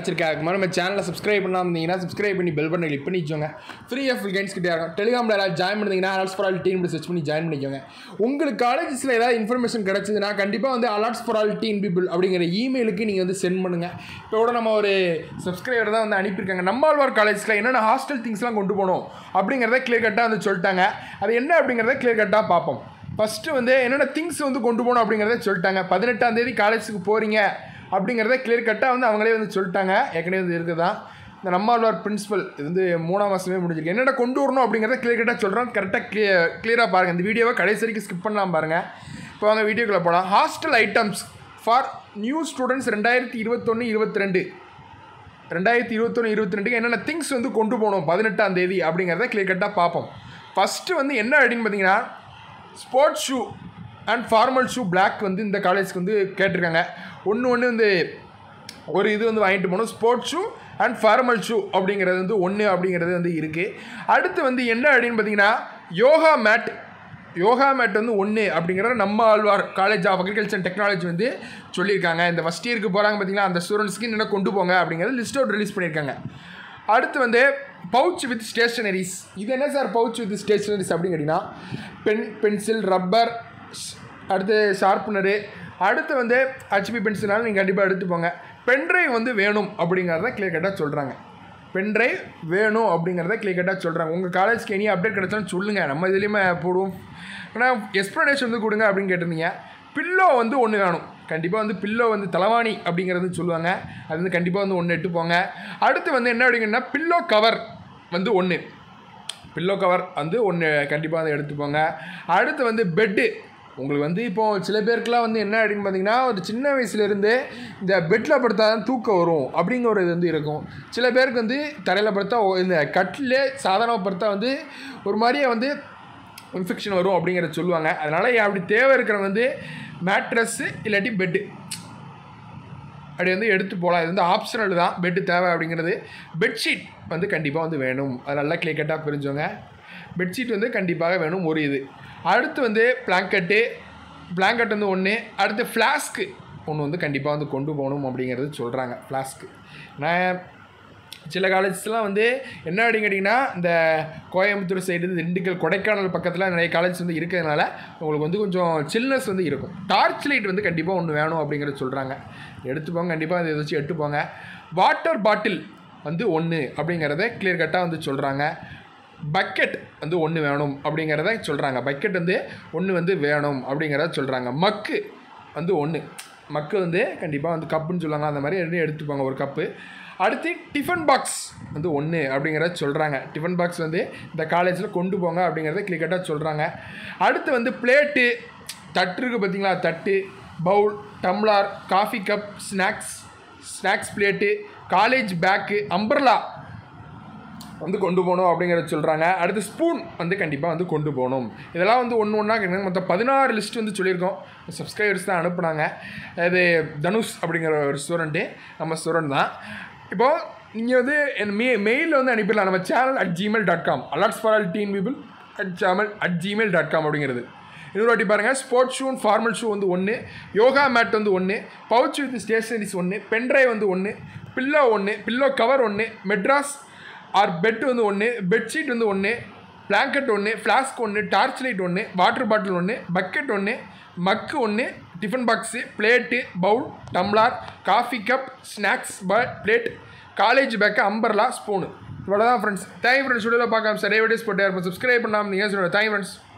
கிடச்சிருக்கா அதுக்கு மாதிரி நம்ம சேனலை சப்ஸ்கிரைப் பண்ணாமல் இருந்தீங்கன்னா சப்ஸ்கிரைப் பண்ணி பெல் பண்ணி கிளிக் பண்ணி வச்சோங்க ஃப்ரீ ஆஃப் கைன்ஸ் கிட்டே இருக்கும் டெலிகிராமில் யாராவது ஜாயின் பண்ணிங்கன்னா alerts for all team search பண்ணி ஜாயின் பண்ணிக்கோங்க உங்களுக்கு காலேஜஸில் ஏதாவது இன்ஃபர்மேஷன் கிடச்சதுன்னா கண்டிப்பாக வந்து alerts for all team people அப்படிங்கிற இமெயிலுக்கு நீங்கள் வந்து சென்ட் பண்ணுங்கள் இப்போ கூட நம்ம ஒரு சப்ஸ்கிரைபர் தான் வந்து அனுப்பியிருக்காங்க நம்மாழ்வார் காலேஜில் என்னென்ன ஹாஸ்டல் திங்ஸ்லாம் கொண்டு போகணும் அப்படிங்கிறத கிளியர் கட்டாக வந்து சொல்லிட்டாங்க அது என்ன அப்படிங்கிறத கிளியர் கட்டாக பார்ப்போம் ஃபஸ்ட்டு வந்து என்னென்ன திங்ஸ் வந்து கொண்டு போகணும் அப்படிங்கிறத சொல்லிட்டாங்க பதினெட்டாம் தேதி காலேஜுக்கு போகிறீங்க அப்படிங்கிறத கிளியர் கட்டாக வந்து அவங்களே வந்து சொல்லிட்டாங்க ஏற்கனவே வந்து இருக்குதான் இந்த நம்மாழ்வார் பிரின்சிபல் இது வந்து மூணாம் மாதமே முடிஞ்சிருக்கு என்னென்ன கொண்டு வரணும் அப்படிங்கிறத கிளியர் கட்டாக சொல்கிறோம் கரெக்டாக கிளியர் கிளியராக பாருங்கள் இந்த வீடியோவை கடைசி வரைக்கும் ஸ்கிப் பண்ணலாம் பாருங்கள் இப்போ வாங்க வீடியோக்குள்ளே போகலாம் hostel items for new students ரெண்டாயிரத்தி இருபத்தொன்று இருபத்தி ரெண்டு ரெண்டாயிரத்தி இருபத்தொன்று இருபத்தி ரெண்டுக்கு என்னென்ன திங்ஸ் வந்து கொண்டு போகணும் பதினெட்டாம் தேதி அப்படிங்கிறத கிளியர் கட்டாக பார்ப்போம் ஃபஸ்ட்டு வந்து என்ன அப்படின்னு பார்த்தீங்கன்னா sports shoe and formal shoe Black வந்து இந்த காலேஜ்க்கு வந்து கேட்டிருக்காங்க ஒன்று ஒன்று வந்து ஒரு இது வந்து வாங்கிட்டு போகணும் sports shoe and formal shoe அப்படிங்கிறது வந்து ஒன்று அப்படிங்கிறது வந்து இருக்குது அடுத்து வந்து என்ன அப்படின்னு பார்த்தீங்கன்னா யோகா மேட் யோகா மேட் வந்து ஒன்று அப்படிங்கிற நம்ம Alwar college of agriculture and technology வந்து சொல்லியிருக்காங்க இந்த ஃபஸ்ட் இயருக்கு போகிறாங்க பார்த்தீங்களா அந்த ஸ்டூடெண்ட்ஸ்க்கு என்ன கொண்டு போங்க அப்படிங்கிறது லிஸ்ட் அவுட் ரிலீஸ் பண்ணியிருக்காங்க அடுத்து வந்து பவுச் வித் ஸ்டேஷனரிஸ் இது என்ன சார் பவுச் வித் ஸ்டேஷனரிஸ் அப்படின்னு கேட்டிங்கன்னா பென் பென்சில் ரப்பர் அடுத்து ஷார்ப்னரு அடுத்து வந்து ஹச்பி பென்சில்னாலும் நீங்கள் கண்டிப்பாக எடுத்து போங்க பென்ட்ரைவ் வந்து வேணும் அப்படிங்கிறத கிளியர் கட்டாக சொல்கிறாங்க பென்ட்ரைவ் வேணும் அப்படிங்கிறத கிளியர் கட்டாக சொல்கிறாங்க உங்கள் காலேஜ்க்கு எனி அப்டேட் கிடைச்சாலும் சொல்லுங்கள் நம்ம இதுலேயுமே போடுவோம் ஆனால் எக்ஸ்ப்ளனேஷன் வந்து கொடுங்க அப்படின்னு கேட்டிருந்தீங்க பில்லோ வந்து ஒன்று வேணும் கண்டிப்பாக வந்து பில்லோ வந்து தலைவாணி அப்படிங்கிறது சொல்லுவாங்க அது வந்து கண்டிப்பாக வந்து ஒன்று எட்டு போங்க அடுத்து வந்து என்ன அப்படிங்கன்னா பில்லோ கவர் வந்து ஒன்று பில்லோ கவர் வந்து ஒன்று கண்டிப்பாக வந்து எடுத்துப்போங்க அடுத்து வந்து பெட்டு உங்களுக்கு வந்து இப்போது சில பேருக்குலாம் வந்து என்ன அப்படின்னு பார்த்தீங்கன்னா ஒரு சின்ன வயசுலேருந்து இந்த பெட்டில் படுத்தா தான் தூக்கம் வரும் அப்படிங்கிற ஒரு இது வந்து இருக்கும் சில பேருக்கு வந்து தரையில் படுத்தா ஓ- இந்த கட்டிலே சாதாரணமாக படுத்தா வந்து ஒரு மாதிரியே வந்து இன்ஃபெக்ஷன் வரும் அப்படிங்கிறத சொல்லுவாங்க அதனால் அப்படி தேவை இருக்கிறவங்க வந்து மேட்ரஸ்ஸு இல்லாட்டி பெட்டு அப்படி வந்து எடுத்து போகலாம் இது வந்து ஆப்ஷனல் தான் பெட்டு தேவை அப்படிங்கிறது பெட்ஷீட் வந்து கண்டிப்பாக வந்து வேணும் அது நல்லா கிளிக்கட்டாக பிரிஞ்சவங்க பெட்ஷீட் வந்து கண்டிப்பாக வேணும் ஒரு இது அடுத்து வந்து பிளாங்கெட்டு பிளாங்கெட் வந்து ஒன்று அடுத்து ஃப்ளாஸ்க்கு ஒன்று வந்து கண்டிப்பாக வந்து கொண்டு போகணும் அப்படிங்கிறது சொல்கிறாங்க ஃப்ளாஸ்க்கு நான் சில காலேஜஸ்லாம் வந்து என்ன அப்படின்னு கேட்டிங்கன்னா இந்த கோயம்புத்தூர் சைடு திண்டுக்கல் கொடைக்கானல் பக்கத்தில் நிறைய காலேஜ் வந்து இருக்கிறதுனால உங்களுக்கு வந்து கொஞ்சம் சில்னஸ் வந்து இருக்கும் டார்ச் லைட் வந்து கண்டிப்பாக ஒன்று வேணும் அப்படிங்கிறத சொல்கிறாங்க எடுத்துப்போங்க கண்டிப்பாக அதை வச்சு எடுத்துப்போங்க வாட்டர் பாட்டில் வந்து ஒன்று அப்படிங்கிறத கிளியர் கட்டாக வந்து சொல்கிறாங்க பக்கெட் வந்து ஒன்று வேணும் அப்படிங்கிறத சொல்கிறாங்க பக்கெட் வந்து ஒன்று வந்து வேணும் அப்படிங்கிறத சொல்கிறாங்க மக்கு வந்து ஒன்று மக்கு வந்து கண்டிப்பாக வந்து கப்புன்னு சொல்லுவாங்க அந்த மாதிரி ரெண்டும் எடுத்துப்பாங்க ஒரு கப்பு அடுத்து டிஃபன் பாக்ஸ் வந்து ஒன்று அப்படிங்கிறத சொல்கிறாங்க டிஃபன் பாக்ஸ் வந்து இந்த காலேஜில் கொண்டு போங்க அப்படிங்கிறத கிளிக்கட்டாக சொல்கிறாங்க அடுத்து வந்து பிளேட்டு தட்டு இருக்குது பார்த்தீங்களா தட்டு bowl tumbler coffee cup snacks snacks plate college bag umbrella வந்து கொண்டு போகணும் அப்படிங்கிறத சொல்கிறாங்க அடுத்து ஸ்பூன் வந்து கண்டிப்பாக வந்து கொண்டு போகணும் இதெல்லாம் வந்து ஒன்று ஒன்றா கேட்குறாங்க மொத்தம் பதினாறு லிஸ்ட் வந்து சொல்லியிருக்கோம் சப்ஸ்கிரைபர்ஸ் தான் அனுப்புனாங்க அது தனுஷ் அப்படிங்கிற ஒரு ஸ்டூடெண்ட்டு நம்ம ஸ்டூடெண்ட் தான் இப்போது நீங்கள் வந்து என் மெ மெயிலில் வந்து அனுப்பிடலாம் நம்ம channel at Gmail dot com allots for all teen people at channel at Gmail dot com அப்படிங்கிறது இன்னொரு வாட்டி பாருங்கள் ஸ்போர்ட்ஸ் ஷூ ஃபார்மல் ஷூ வந்து ஒன்று யோகா மேட் வந்து ஒன்று பவுச் வித் ஸ்டேஷனரிஸ் ஒன்று பென்ட்ரைவ் வந்து ஒன்று பில்லோ ஒன்று பில்லோ கவர் ஒன்று மெட்ராஸ் ஆர் பெட் வந்து ஒன்று பெட்ஷீட் வந்து ஒன்று பிளாங்கெட் ஒன்று ஃப்ளாஸ்க் ஒன்று டார்ச் லைட் ஒன்று வாட்டர் பாட்டில் ஒன்று பக்கெட் ஒன்று மக்கு ஒன்று tiffin box plate bowl tumbler coffee cup snacks ப plate college bag umbrella spoon இவ்வளோதான் ஃப்ரெண்ட்ஸ் தேங்க் ஃப்ரெண்ட்ஸ் வீடியோவில் பார்க்கலாம் சார் வீடியோஸ் போட்டு இருப்போம் சப்ஸ்கிரைப் பண்ணாமல் நீங்கள் சொல்லுங்கள் தேங்க் ஃப்ரெண்ட்ஸ்